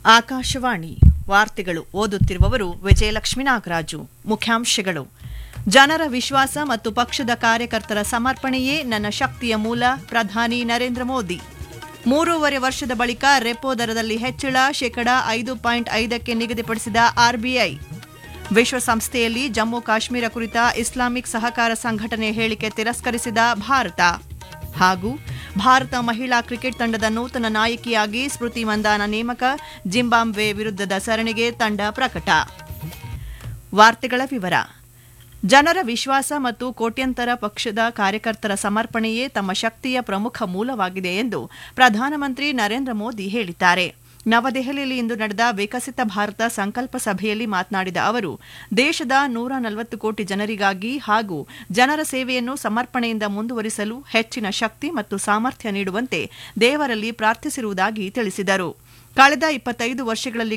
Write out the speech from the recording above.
ಆಕಾಶವಾಣಿ ವಾರ್ತೆಗಳು ಓದುತ್ತಿರುವವರು ವಿಜಯಲಕ್ಷ್ಮಿ ನಾಗರಾಜು ಮುಖ್ಯಾಂಶಗಳು ಜನರ ವಿಶ್ವಾಸ ಮತ್ತು ಪಕ್ಷದ ಕಾರ್ಯಕರ್ತರ ಸಮರ್ಪಣೆಯೇ ನನ್ನ ಶಕ್ತಿಯ ಮೂಲ ಪ್ರಧಾನಿ ನರೇಂದ್ರ ಮೋದಿ ಮೂರೂವರೆ ವರ್ಷದ ಬಳಿಕ ರೆಪೋ ದರದಲ್ಲಿ ಹೆಚ್ಚಳ ಶೇಕಡಾ ಐದು ಪಾಯಿಂಟ್ ಐದಕ್ಕೆ ನಿಗದಿಪಡಿಸಿದ ಆರ್ಬಿಐ ವಿಶ್ವಸಂಸ್ಥೆಯಲ್ಲಿ ಜಮ್ಮು ಕಾಶ್ಮೀರ ಕುರಿತ ಇಸ್ಲಾಮಿಕ್ ಸಹಕಾರ ಸಂಘಟನೆ ಹೇಳಿಕೆ ತಿರಸ್ಕರಿಸಿದ ಭಾರತ ಹಾಗೂ ಭಾರತ ಮಹಿಳಾ ಕ್ರಿಕೆಟ್ ತಂಡದ ನೂತನ ನಾಯಕಿಯಾಗಿ ಸ್ಮೃತಿ ಮಂದಾನ ನೇಮಕ ಜಿಂಬಾಬ್ವೆ ವಿರುದ್ಧದ ಸರಣಿಗೆ ತಂಡ ಪ್ರಕಟ ವಾರ್ತೆಗಳ ವಿವರ ಜನರ ವಿಶ್ವಾಸ ಮತ್ತು ಕೋಟ್ಯಂತರ ಪಕ್ಷದ ಕಾರ್ಯಕರ್ತರ ಸಮರ್ಪಣೆಯೇ ತಮ್ಮ ಶಕ್ತಿಯ ಪ್ರಮುಖ ಮೂಲವಾಗಿದೆ ಎಂದು ಪ್ರಧಾನಮಂತ್ರಿ ನರೇಂದ್ರ ಮೋದಿ ಹೇಳಿದ್ದಾರೆ ನವದೆಹಲಿಯಲ್ಲಿ ಇಂದು ನಡೆದ ವಿಕಸಿತ ಭಾರತ ಸಂಕಲ್ಪ ಸಭೆಯಲ್ಲಿ ಮಾತನಾಡಿದ ಅವರು ದೇಶದ ನೂರ ನಲವತ್ತು ಕೋಟಿ ಜನರಿಗಾಗಿ ಹಾಗೂ ಜನರ ಸೇವೆಯನ್ನು ಸಮರ್ಪಣೆಯಿಂದ ಮುಂದುವರಿಸಲು ಹೆಚ್ಚಿನ ಶಕ್ತಿ ಮತ್ತು ಸಾಮರ್ಥ್ಯ ನೀಡುವಂತೆ ದೇವರಲ್ಲಿ ಪ್ರಾರ್ಥಿಸಿರುವುದಾಗಿ ತಿಳಿಸಿದರು ಕಳೆದ ಇಪ್ಪತ್ತೈದು ವರ್ಷಗಳಲ್ಲಿ